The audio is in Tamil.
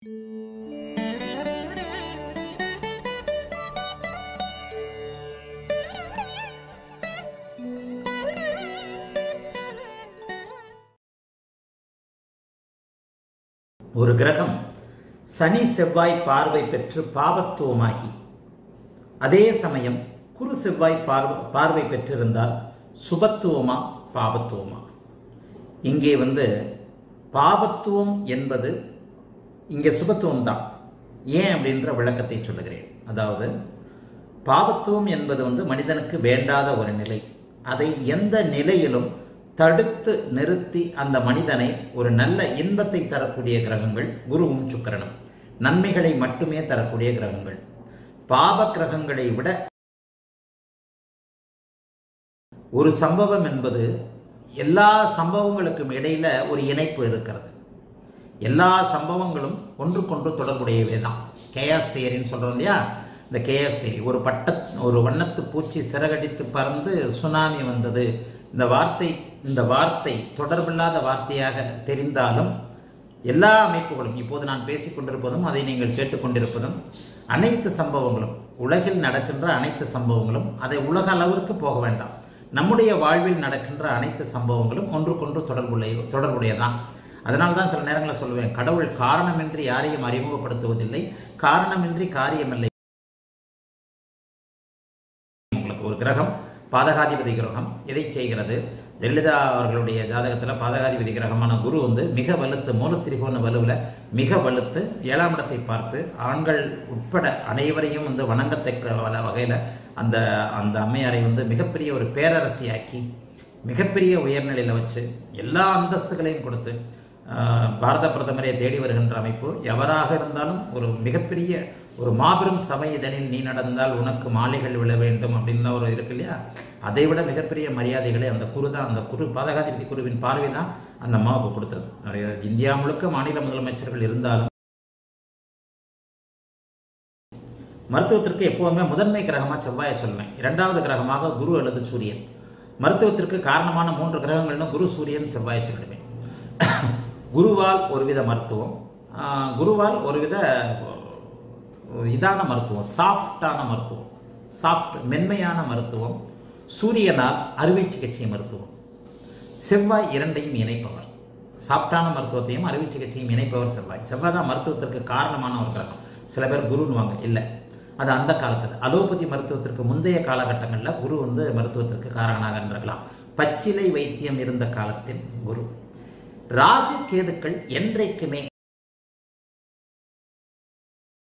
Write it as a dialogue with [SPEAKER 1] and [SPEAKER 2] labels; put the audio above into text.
[SPEAKER 1] ஒரு கிரகம் சனி செவ்வாய் பார்வை பெற்று பாவத்துவமாகி அதே சமயம் குரு செவ்வாய் பார்வை பார்வை பெற்றிருந்தால் சுபத்துவமா பாவத்துவமா இங்கே வந்து பாவத்துவம் என்பது இங்கே சுபத்துவம் தான் ஏன் அப்படின்ற விளக்கத்தை சொல்லுகிறேன் அதாவது பாவத்துவம் என்பது வந்து மனிதனுக்கு வேண்டாத ஒரு நிலை அதை எந்த நிலையிலும் தடுத்து நிறுத்தி அந்த மனிதனை ஒரு நல்ல இன்பத்தை தரக்கூடிய கிரகங்கள் குருவும் சுக்கரனும் நன்மைகளை மட்டுமே தரக்கூடிய கிரகங்கள் பாவ கிரகங்களை விட ஒரு சம்பவம் என்பது எல்லா சம்பவங்களுக்கும் இடையில ஒரு இணைப்பு இருக்கிறது எல்லா சம்பவங்களும் ஒன்றுக்கொன்று தொடர்புடையவே தான் கேயாஸ் தியரின்னு சொல்றோம் இல்லையா இந்த கேஎஸ் தியரி ஒரு பட்ட ஒரு வண்ணத்து பூச்சி சிறகடித்து பறந்து சுனாமி வந்தது இந்த வார்த்தை இந்த வார்த்தை தொடர்பில்லாத வார்த்தையாக தெரிந்தாலும் எல்லா அமைப்புகளும் இப்போது நான் பேசிக் கொண்டிருப்பதும் அதை நீங்கள் கேட்டுக்கொண்டிருப்பதும் அனைத்து சம்பவங்களும் உலகில் நடக்கின்ற அனைத்து சம்பவங்களும் அதை உலக அளவிற்கு போக வேண்டாம் நம்முடைய வாழ்வில் நடக்கின்ற அனைத்து சம்பவங்களும் ஒன்றுக்கொன்று தொடர்புடைய தொடர்புடையதான் அதனால தான் சில நேரங்களில் சொல்லுவேன் கடவுள் காரணமின்றி யாரையும் அறிமுகப்படுத்துவதில்லை காரணமின்றி காரியமில்லை உங்களுக்கு ஒரு கிரகம் பாதகாதிபதி கிரகம் எதை செய்கிறது ஜெயலலிதா அவர்களுடைய ஜாதகத்தில் பாதகாதிபதி கிரகமான குரு வந்து மிக வலுத்து மூலத்திரிகோண வலுவில் மிக வலுத்து ஏழாம் இடத்தை பார்த்து ஆண்கள் உட்பட அனைவரையும் வந்து வணங்கத்தக்க வகையில் அந்த அந்த அம்மையாரை வந்து மிகப்பெரிய ஒரு பேரரசியாக்கி மிகப்பெரிய உயர்நிலையில் வச்சு எல்லா அந்தஸ்துகளையும் கொடுத்து பாரத பிரதமரை தேடி வருகின்ற அமைப்பு எவராக இருந்தாலும் ஒரு மிகப்பெரிய ஒரு மாபெரும் சபை இதனில் நீ நடந்தால் உனக்கு மாலைகள் விழ வேண்டும் அப்படின்னு ஒரு இருக்கு இல்லையா அதை விட மிகப்பெரிய மரியாதைகளை அந்த குரு தான் அந்த குரு பாதகாதிபதி குருவின் பார்வை தான் அந்த அம்மாவுக்கு கொடுத்தது நிறைய இந்தியா முழுக்க மாநில முதலமைச்சர்கள் இருந்தாலும் மருத்துவத்திற்கு எப்போவுமே முதன்மை கிரகமாக செவ்வாயை சொல்லுவேன் இரண்டாவது கிரகமாக குரு அல்லது சூரியன் மருத்துவத்திற்கு காரணமான மூன்று கிரகங்கள்னு குரு சூரியன் செவ்வாயை சொல்லுவேன் குருவால் ஒருவித மருத்துவம் குருவால் ஒருவித இதான மருத்துவம் சாஃப்டான மருத்துவம் சாஃப்ட் மென்மையான மருத்துவம் சூரியனால் அறுவை சிகிச்சை மருத்துவம் செவ்வாய் இரண்டையும் இணைப்பவர் சாஃப்டான மருத்துவத்தையும் அறுவை சிகிச்சையும் இணைப்பவர் செவ்வாய் செவ்வாய் தான் மருத்துவத்திற்கு காரணமான ஒரு கிரகம் சில பேர் குருன்னுவாங்க இல்லை அது அந்த காலத்தில் அலோபதி மருத்துவத்திற்கு முந்தைய காலகட்டங்களில் குரு வந்து மருத்துவத்திற்கு காரணமாக இருந்திருக்கலாம் பச்சிலை வைத்தியம் இருந்த காலத்தில் குரு ராகு கேதுக்கள் என்றைக்குமே